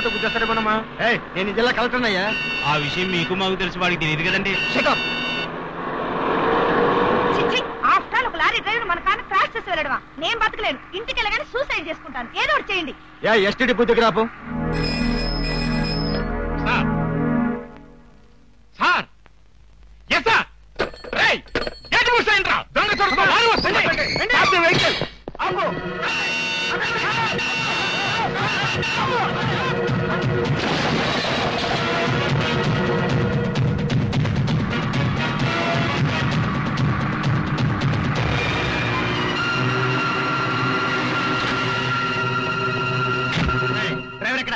లేకపోతే గుద్దేస్తారేమోనమ్మా ఏయ్ నేను ఈ జిల్లా కలెక్టర్ అయ్యా ఆ విషయం మీకు మాకు తెలిసి వాడికి తెలియదు కదండి చిచ్చి ఆఫ్టర్ ఆల్ ఒక లారీ డ్రైవర్ మన కారు క్రాష్ చేసి వెళ్ళడమా నేను బతకలేను ఇంటికి వెళ్ళగానే సూసైడ్ చేసుకుంటాను ఏదో ఒకటి చేయండి ఏ ఎస్టీడీ బుద్ధికి రాపు సార్ సార్ ఎస్ సార్ రేయ్ గేట్ మూసేయండి రా దొంగ చొరక లారీ వస్తుంది Stop the vehicle. డ్రైవర్ ఎక్కడ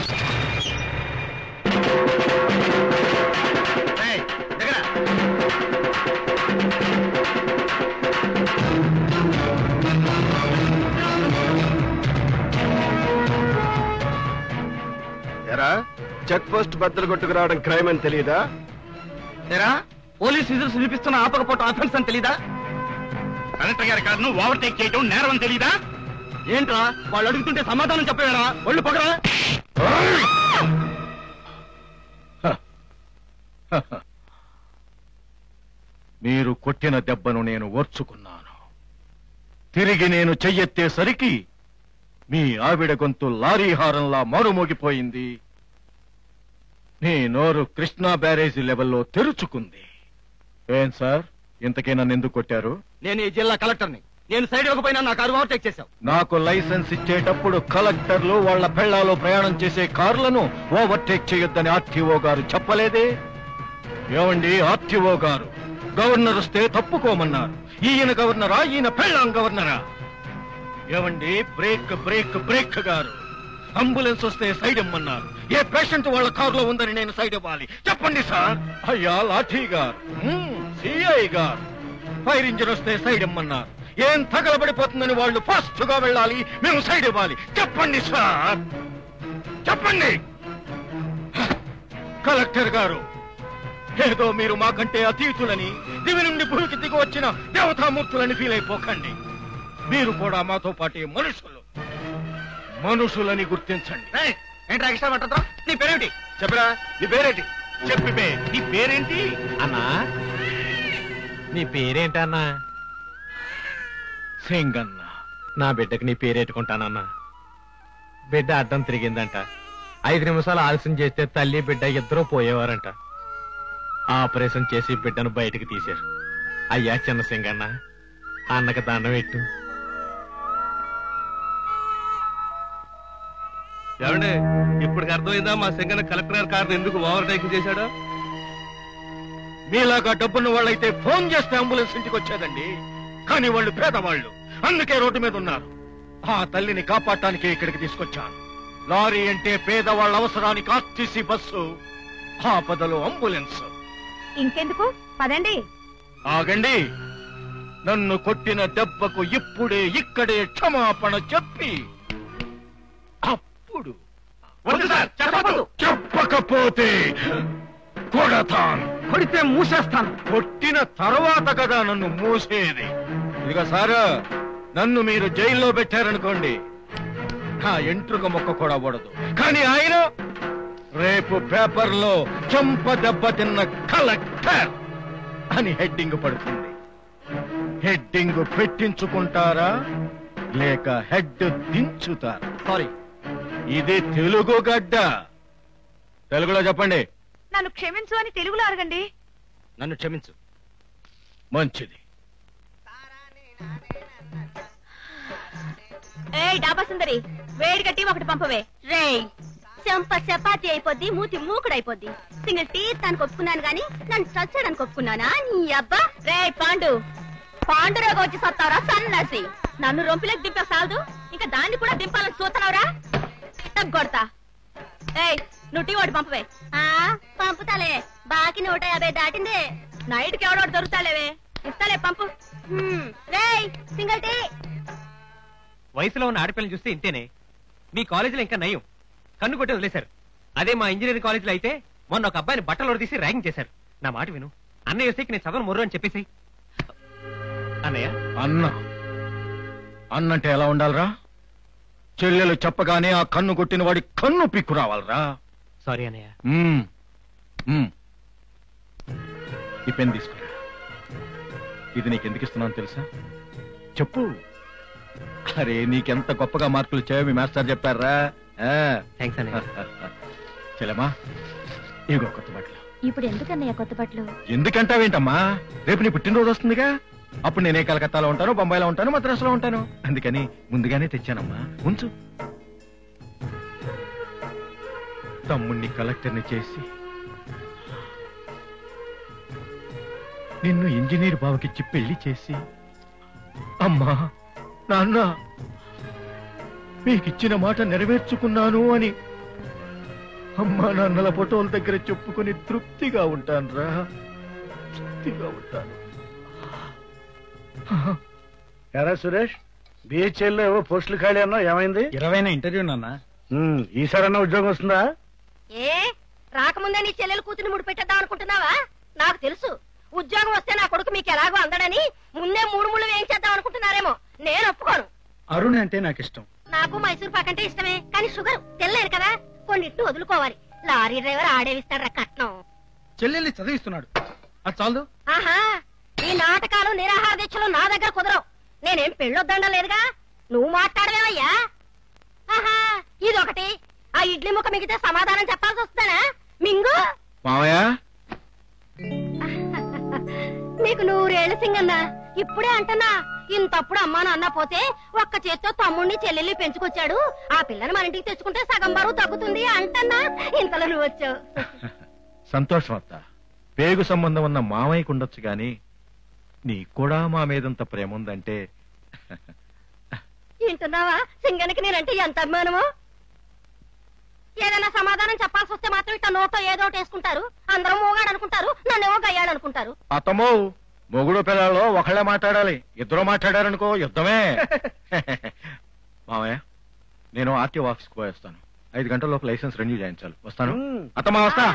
ఏయ్, దిగరా. ఎరా చెక్ పోస్ట్ బద్దలు కొట్టుకు రావడం క్రైమ్ అని తెలియదా ఏరా పోలీస్ విజిల్స్ వినిపిస్తున్న ఆపకపోవటం అఫెన్స్ అని తెలీదా కలెక్టర్ గారి కారును ఓవర్టేక్ చేయడం నేరం అని తెలీదా ఏంట్రా వాళ్ళు అడుగుతుంటే సమాధానం చెప్పవేరా ఒళ్ళు పగరా మీరు కొట్టిన దెబ్బను నేను ఓర్చుకున్నాను తిరిగి నేను చెయ్యెత్తేసరికి మీ ఆవిడ గొంతు లారీ హారంలా మారుమోగిపోయింది నీ నోరు కృష్ణా బ్యారేజీ లెవెల్లో తెరుచుకుంది ఏం సార్ ఇంతకీ నన్ను ఎందుకు కొట్టారు నేను ఈ జిల్లా కలెక్టర్ని నేను సైడ్ ఇవ్వకపోయినా నా కారు ఓవర్టేక్ చేశావు నాకు లైసెన్స్ ఇచ్చేటప్పుడు కలెక్టర్లు వాళ్ళ పెళ్లాలో ప్రయాణం చేసే కార్లను ఓవర్టేక్ చేయొద్దని ఆర్టీఓ గారు చెప్పలేదే ఏమండి ఆర్టీఓ గారు గవర్నర్ వస్తే తప్పుకోమన్నారు ఈయన గవర్నరా ఈయన పెళ్ళాం గవర్నరా ఏమండి బ్రేక్ బ్రేక్ బ్రేక్ గారు అంబులెన్స్ వస్తే సైడ్ ఇమ్మన్నారు ఏ పేషెంట్ వాళ్ళ కారులో ఉందని నేను సైడ్ ఇవ్వాలి చెప్పండి సార్ అయ్యా లాఠీ గారు సిఐ గారు ఫైర్ ఇంజిన్ వస్తే సైడ్ ఇమ్మన్నారు ఏం తగలబడిపోతుందని వాళ్ళు ఫాస్ట్ గా వెళ్ళాలి మేము సైడ్ ఇవ్వాలి చెప్పండి సార్ చెప్పండి కలెక్టర్ గారు ఏదో మీరు మాకంటే అతీతులని దివి నుండి భూమికి దిగి వచ్చిన దేవతామూర్తులని ఫీల్ అయిపోకండి మీరు కూడా మాతో పాటే మనుషులు మనుషులని గుర్తించండి ఏయ్, ఏంట్రా ఎక్స్ట్రా మాట్లాడతా నీ పేరేమిటి చెప్పరా నీ పేరేంటి చెప్పి బే నీ పేరేంటి అన్నా నీ పేరేంటన్నా సింగన్న నా బిడ్డకి నీ పేరెట్టుకుంటానన్నా బిడ్డ అడ్డం తిరిగిందంట ఐదు నిమిషాలు ఆలస్యం చేస్తే తల్లి బిడ్డ ఇద్దరూ పోయేవారంట ఆపరేషన్ చేసి బిడ్డను బయటకు తీశారు అయ్యా చిన్న సింగన్న అన్నకి దండం పెట్టు ఏమండి ఇప్పుడు అర్థమైందా మా సింగన కలెక్టర్ గారి కారును ఎందుకు ఓవర్టేక్ చేశాడో మీలాగా డబ్బున్న వాళ్ళైతే ఫోన్ చేస్తే అంబులెన్స్ ఇంటికి వచ్చేదండి కానీ వాళ్ళు పేదవాళ్ళు అందుకే రోడ్డు మీద ఉన్నారు ఆ తల్లిని కాపాడటానికి ఇక్కడికి తీసుకొచ్చాను లారీ అంటే పేదవాళ్ళ అవసరానికి ఆర్టీసీ బస్సు ఆపదలో అంబులెన్స్ ఇంకెందుకు పదండి ఆగండి నన్ను కొట్టిన దెబ్బకు ఇప్పుడే ఇక్కడే క్షమాపణ చెప్పి అప్పుడు వద్దు సార్ చెప్పదు చెప్పకపోతే కొడతాను కొడితే మూసేస్తాను కొట్టిన తర్వాత కదా నన్ను మూసేది ఇదిగో సారు నన్ను మీరు జైల్లో పెట్టారనుకోండి నా ఎంట్రుక మొక్క కూడా పడదు కానీ ఆయన రేపు పేపర్లో చెంప దెబ్బ తిన్న కలెక్టర్ అని హెడ్డింగ్ పడుతుంది హెడ్డింగ్ పెట్టించుకుంటారా లేక హెడ్ దించుతారా సారీ ఇది తెలుగు గడ్డ తెలుగులో చెప్పండి నన్ను క్షమించు అని తెలుగులో అడగండి నన్ను క్షమించు మంచిది ఏయ్ డాబా సుందరి వేడి గట్టి ఒకటి పంపవే రేయ్ చెంప చపాతి అయిపోద్ది మూతి మూకుడు అయిపోద్ది సింగిల్ టీ దానికి ఒప్పుకున్నాను గాని నన్ను చచ్చడానికి ఒప్పుకున్నానా నీ అబ్బా రే పాండు పాండురోగ వచ్చి సత్తావరా సన్నాసి నన్ను రొంపిలోకి దింపా సాలదు ఇంకా దాన్ని కూడా దింపాలని చూస్తున్నావురా తగ్గొడతా ఏయ్ నువ్వు టీ ఒకటి పంపవే ఆ పంపుతాలే బాకి నూట యాభై దాటిందే నైట్ కి ఎవడో దొరుకుతాలేవే ఇస్తాలే పంపు రేయ్ సింగిల్ టీ వయసులో ఉన్న ఆడపిల్లని చూస్తే ఇంతేనే మీ కాలేజీలో ఇంకా నయం కన్ను కొట్టి వదిలేశారు అదే మా ఇంజనీరింగ్ కాలేజీలో అయితే మొన్న ఒక అబ్బాయిని బట్టలు తీసి ర్యాగింగ్ చేశారు నా మాట విను అన్నయ్య వస్తే నేను చదవను మొర్రు అని చెప్పేసి అన్నయ్య అన్న అన్నంటే ఎలా ఉండాలరా చెల్లెలు చెప్పగానే ఆ కన్ను కొట్టిన వాడి కన్ను పిక్కు రావాలరా సారీ అన్నయ్య మ్మ్. మ్మ్. ఈ పెన్ తీసుకురా ఇది నీకు ఎందుకు ఇస్తున్నాను తెలుసా చెప్పు అరే నీకెంత గొప్పగా మార్కులు వచ్చాయో మీ మాస్టర్ చెప్పారా ఆ. థ్యాంక్స్ అన్నయ్య చెల్లెమ్మా ఇగో కొత్త బట్టలు ఇప్పుడు ఎందుకన్నయ్య కొత్త బట్టలు ఎందుకంటావేంటమ్మా రేపు నీ పుట్టినరోజు వస్తుందిగా అప్పుడు నేనే కలకత్తాలో ఉంటాను బొంబాయిలో ఉంటాను మద్రాసులో ఉంటాను అందుకని ముందుగానే తెచ్చానమ్మా ఉంచు తమ్ముణ్ణి కలెక్టర్ని చేసి నిన్ను ఇంజనీర్ బావకిచ్చి పెళ్లి చేసి అమ్మా నాన్న మీకిచ్చిన మాట నెరవేర్చుకున్నాను అని అమ్మా నాన్నల ఫోటోల దగ్గర చెప్పుకొని తృప్తిగా ఉంటానురా తృప్తిగా ఉంటాను ఎరా సురేష్ బిహెచ్ఎల్ లో ఏవో పోస్టులు ఖాళీ అన్నా ఏమైంది ఇరవైన ఇంటర్వ్యూ నాన్న ఉమ్, ఈసారన్నా ఉద్యోగం వస్తుందా ఏ రాకముందే నీ చెల్లెలు కూతురు ముడి పెట్టేద్దాం అనుకుంటున్నావా నాకు తెలుసు ఉద్యోగం వస్తే నా కొడుకు మీకు ఎలాగో అందడని ముందే మూడు ముళ్ళు వేయించేద్దాం అనుకుంటున్నారేమో నేను ఒప్పుకోను అరుణ్ అంటే నాకు ఇష్టం నాకు మైసూర్ పాక్ అంటే ఇష్టమే కానీ షుగర్ తెల్లేదు కదా కొన్నిట్టు వదులుకోవాలి లారీ డ్రైవర్ ఆడేవిస్తాడు కట్నం చెల్లెల్ని చదివిస్తున్నాడు అది చాలు ఆహా ఈ నాటకాలు నిరాహార దీక్షలు నా దగ్గర కుదరవు నేనేం పెళ్ళొద్దండం లేదుగా నువ్వు మాట్లాడలేవయ్యా ఆహా ఇదొకటి ఆ ఇడ్లీ ముక్క మిగితే సమాధానం చెప్పాల్సి వస్తుందనా మింగు మావయ్య నీకు నూరేళ్ల సింగన్నా ఇప్పుడే అంటన్నా ఇంతప్పుడు అమ్మా నాన్న పోతే ఒక్క చేత్తో తమ్ముణ్ణి చెల్లెల్ని పెంచుకొచ్చాడు ఆ పిల్లని మన ఇంటికి తెచ్చుకుంటే సగం బరువు తగ్గుతుంది అంటన్నా ఇంతలో నువ్వు వచ్చావు సంతోషం అత్త పేగు సంబంధం ఉన్న మామయ్యకు ఉండొచ్చు గాని నీకు కూడా మా మీదంత ప్రేమ ఉందంటే వింటున్నావా సింగనికి నేనంటే ఎంత అభిమానమో ఏదైనా సమాధానం చెప్పాల్సి వస్తే మాత్రం ఇట్లా నోట్లో ఏదో ఒకటి వేసుకుంటారు అందరూ మోగాడు అనుకుంటారు నన్నేమో గయ్యాడు అనుకుంటారు అతమో మొగుడు పిల్లలు ఒకళ్ళే మాట్లాడాలి ఇద్దరు మాట్లాడారనుకో యుద్ధమే మామయ్య నేను ఆర్టీఓ ఆఫీస్కి పోయేస్తాను ఐదు గంటల లోపు లైసెన్స్ రెన్యూ చేయించాలి వస్తాను మ్మ్. అత్తమా వస్తా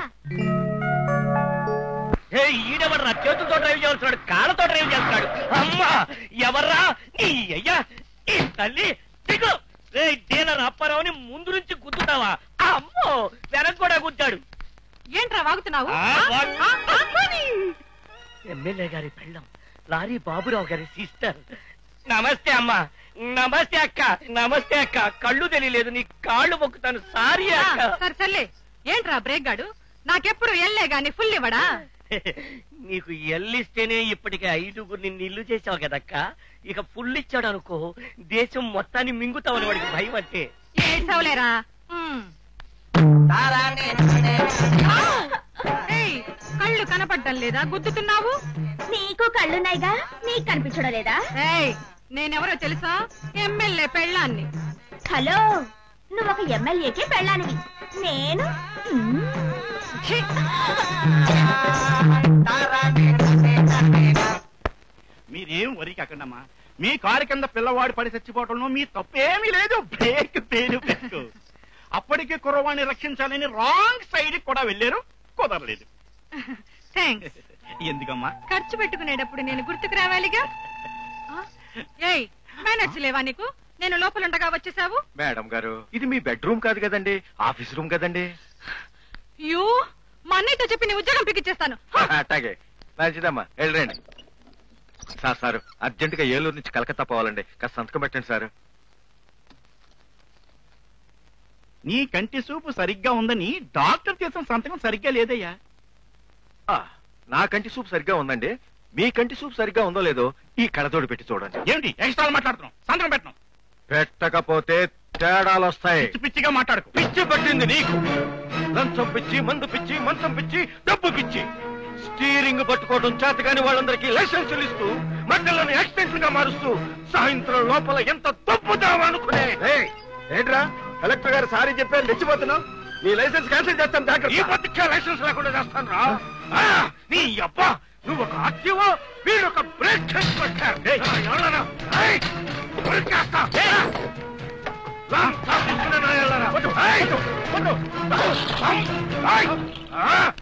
ఈడెవర్రా చేతులతో డ్రైవ్ చేస్తున్నాడు కాళ్ళతో డ్రైవ్ చేస్తున్నాడు అమ్మా ఎవర్రా నీ అయ్యా ఈ తల్లి దిగు రే డీలర్ అప్పారావుని ముందు నుంచి గుద్దుతావా అమ్మో వెనక కూడా గుద్దాడు ఏంట్రా వాగుతున్నావు ఆ, వాగ్- ఆ, ఆ, పోనీ. ఎమ్మెల్యే గారి పెళ్ళం లారీ బాబురావు గారి సిస్టర్ నమస్తే అమ్మా నమస్తే అక్క నమస్తే అక్క కళ్ళు తెలియలేదు నీ కాళ్ళు మొక్కుతాను సారీ ఆ, అక్క సరే సర్లే ఏంట్రా బ్రేక్ గాడు నాకెప్పుడు ఎల్లే గాని ఫుల్ ఇవ్వడా నీకు ఎల్లిస్తేనే ఇప్పటికే ఐదుగురిని నిల్లు చేసావు కదక్క ఇక ఫుల్ ఇచ్చాడు అనుకో దేశం మొత్తాన్ని మింగుతావని వాడికి భయం అంటే ఏడ్చావులేరా ఉమ్. ఏయ్, కళ్ళు కనపడ్డం లేదా గుద్దుతున్నావు నీకు కళ్ళున్నాయిగా నీకు కనిపించడం లేదా ఏయ్ నేనెవరో తెలుసా ఎమ్మెల్యే పెళ్ళాన్ని హలో నువ్వు ఒక ఎమ్మెల్యేకి పెళ్ళానివి నేను ఛీ! మీరేం వరికి అక్కడమ్మా మీ కారు కింద పిల్లవాడు పడి చచ్చిపోవటంలో మీ తప్పేమీ లేదు బ్రేక్ పేరు పెట్టు అప్పటికే కుర్రవాణ్ణి రక్షించాలని రాంగ్ సైడ్ కూడా వెళ్ళారు కుదరలేదు థాంక్స్ ఎందుకమ్మా ఖర్చు పెట్టుకునేటప్పుడు నేను గుర్తుకు రావాలిగా ఆ? ఏయ్ మేనర్స్ లేవా నీకు నేను లోపలుండగా వచ్చేసావు మేడం గారు ఇది మీ బెడ్రూమ్ కాదు కదండి ఆఫీస్ రూమ్ కదండి యూ మా అన్నయ్యతో చెప్పి నీ ఉద్యోగం పిక్కిచ్చేస్తాను అట్టాగే మంచిదమ్మా వెళ్ళండి సార్ సార్ అర్జెంట్ గా ఏలూరు నుంచి కలకత్తా పోవాలండి కాస్త సంతకం పెట్టండి సార్ నీ కంటి చూపు సరిగ్గా ఉందని డాక్టర్ చేసిన సంతకం సరిగ్గా లేదయ్యా ఆ, నా కంటి సూప్ సరిగ్గా ఉందండి మీ కంటి సూప్ సరిగ్గా ఉందో లేదో ఈ కళ్ళతోడు పెట్టి చూడండి ఏమిటి ఎక్స్ట్రా మాట్లాడుతున్నాం సంతకం పెట్టడం పెట్టకపోతే తేడాలు వస్తాయి పిచ్చి పిచ్చిగా మాట్లాడుకో పిచ్చి పట్టింది నీకు లంచం పిచ్చి మందు పిచ్చి మంచం పిచ్చి డబ్బు పిచ్చి స్టీరింగ్ పట్టుకోవడం చేత కాని వాళ్ళందరికీ లైసెన్సులు ఇస్తూ మధ్యలోని యాక్సిడెంట్ గా మారుస్తూ సాయంత్రం లోపల ఎంత తప్పుదాం అనుకునే ఏంట్రా కలెక్టర్ గారు సారీ చెప్పారు తెచ్చిపోతున్నావు నీ లైసెన్స్ క్యాన్సిల్ చేస్తాను ఈ జాగ్రత్త బతికే లైసెన్స్ లేకుండా చేస్తాను రా ఆ, నీ అబ్బా నువ్వు ఒక ఆర్టీఓ వీడు ఒక బ్రేక్ చేసుకొచ్చారు బ్రేకేస్తా లాంగ్ తీసుకునే నా ఎల్లరా. ఏయ్! ఏయ్! ఆ!